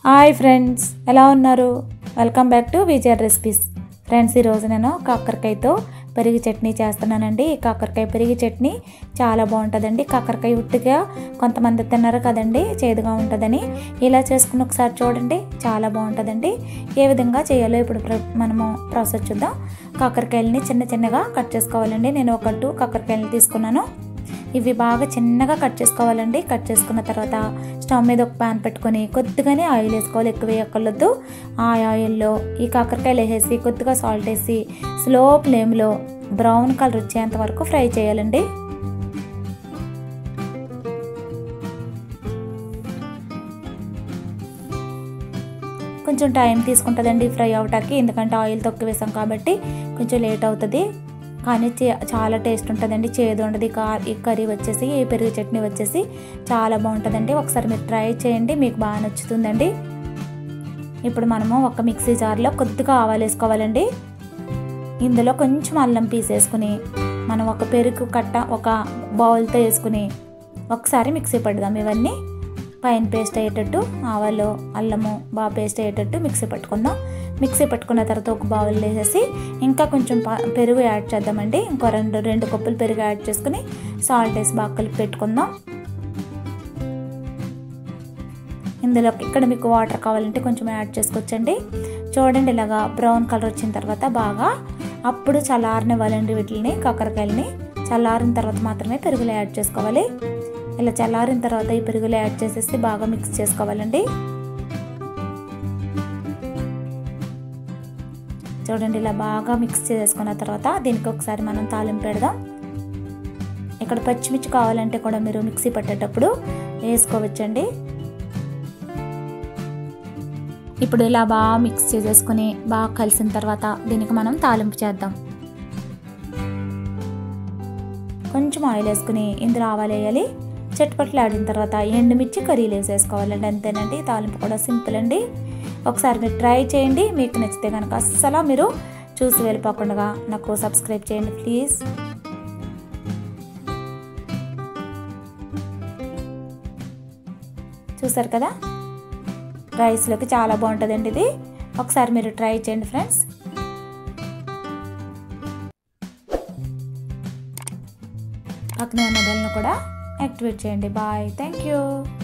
hi friends ఎలా ఉన్నారు welcome back to విజయర్ రెసిపీస్ ఫ్రెండ్స్ ఈరోజు నేను కాకరకాయతో పెరిగి చట్నీ చేస్తున్నానండి ఈ కాకరకాయ పెరిగి చట్నీ చాలా బాగుంటుందండి కాకరకాయ ఉట్టిగా కొంతమంది తిన్నారు కదండి చేదుగా ఉంటుందని ఇలా చేసుకుని ఒకసారి చూడండి చాలా బాగుంటుందండి ఏ విధంగా చేయాలో ఇప్పుడు ప్ర- మనము ప్రాసెస్ చూద్దాం కాకరకాయలని చిన్న చిన్నగా కట్ చేసుకోవాలండి నేను ఒక టూ కాకరకాయలు తీసుకున్నాను ఇవి బాగా చిన్నగా కట్ చేసుకోవాలండి కట్ చేసుకున్న తర్వాత స్టవ్ మీద ఒక ప్యాన్ పెట్టుకొని కొద్దిగానే ఆయిల్ వేసుకోవాలి ఎక్కువ వేయక్కర్లేదు ఆ ఆయిల్లో ఈ కాకరకాయలు వేసేసి కొద్దిగా సాల్ట్ వేసి స్లో ఫ్లేమ్లో బ్రౌన్ కలర్ వచ్చేంత వరకు ఫ్రై చేయాలండి కొంచెం టైం తీసుకుంటుందండి ఫ్రై అవటానికి ఎందుకంటే ఆయిల్ తొక్కి వేసాం కాబట్టి కొంచెం లేట్ అవుతుంది కానీ చే- చాలా టేస్ట్ ఉంటుందండి చేదు ఉండదు ఈ కా- ఈ కర్రీ వచ్చేసి ఈ పెరుగు చట్నీ వచ్చేసి చాలా బాగుంటుందండి ఒకసారి మీరు ట్రై చేయండి మీకు బాగా నచ్చుతుందండి ఇప్పుడు మనము ఒక మిక్సీ జార్లో కొద్దిగా ఆవాలు వేసుకోవాలండి ఇందులో కొంచెం అల్లం పీస్ వేసుకుని మనం ఒక పెరుగు కట్ట ఒక బౌల్తో వేసుకుని ఒకసారి మిక్సీ పడదాం ఇవన్నీ పైన పేస్ట్ అయ్యేటట్టు ఆవాలు అల్లము బాగా పేస్ట్ అయ్యేటట్టు మిక్సీ పట్టుకుందాం మిక్సీ పట్టుకున్న తర్వాత ఒక బౌల్ వేసేసి ఇంకా కొంచెం ప- పెరుగు యాడ్ చేద్దామండి ఇంకో రెండు రెండు కప్పులు పెరుగు యాడ్ చేసుకుని సాల్ట్ వేసి బాగా కలిపి పెట్టుకుందాం ఇందులో ఇక్కడ మీకు వాటర్ కావాలంటే కొంచెం యాడ్ చేసుకోవచ్చండి చూడండి ఇలాగా బ్రౌన్ కలర్ వచ్చిన తర్వాత బాగా అప్పుడు చల్లారనివ్వాలండి వీటిని కాకరకాయలని చల్లారిన తర్వాత మాత్రమే పెరుగులో యాడ్ చేసుకోవాలి ఇలా చల్లారిన తర్వాత ఈ పెరుగులో యాడ్ చేసేసి బాగా మిక్స్ చేసుకోవాలండి చూడండి ఇలా బాగా మిక్స్ చేసుకున్న తర్వాత దీనికి ఒకసారి మనం తాలింపు పెడదాం ఇక్కడ పచ్చిమిర్చి కావాలంటే కూడా మీరు మిక్సీ పట్టేటప్పుడు వేసుకోవచ్చండి ఇప్పుడు ఇలా బాగా మిక్స్ చేసేసుకుని బాగా కలిసిన తర్వాత దీనికి మనం తాలింపు చేద్దాం కొంచెం ఆయిల్ వేసుకుని ఇందులో ఆవాలు వేయాలి చట్పట్లు ఆడిన తర్వాత ఎండుమిర్చి కర్రీలు వేసేసుకోవాలండి అంతేనండి తాలింపు కూడా సింపుల్ అండి ఒకసారి మీరు ట్రై చేయండి మీకు నచ్చితే కనుక అస్సలు మీరు చూసి వెళ్ళిపోకుండా నాకు సబ్స్క్రైబ్ చేయండి ప్లీజ్ చూసారు కదా రైస్లోకి చాలా బాగుంటుందండి ఇది ఒకసారి మీరు ట్రై చేయండి ఫ్రెండ్స్ పక్కన ఉన్న బెల్ను కూడా యాక్టివేట్ చేయండి బాయ్ థ్యాంక్ యూ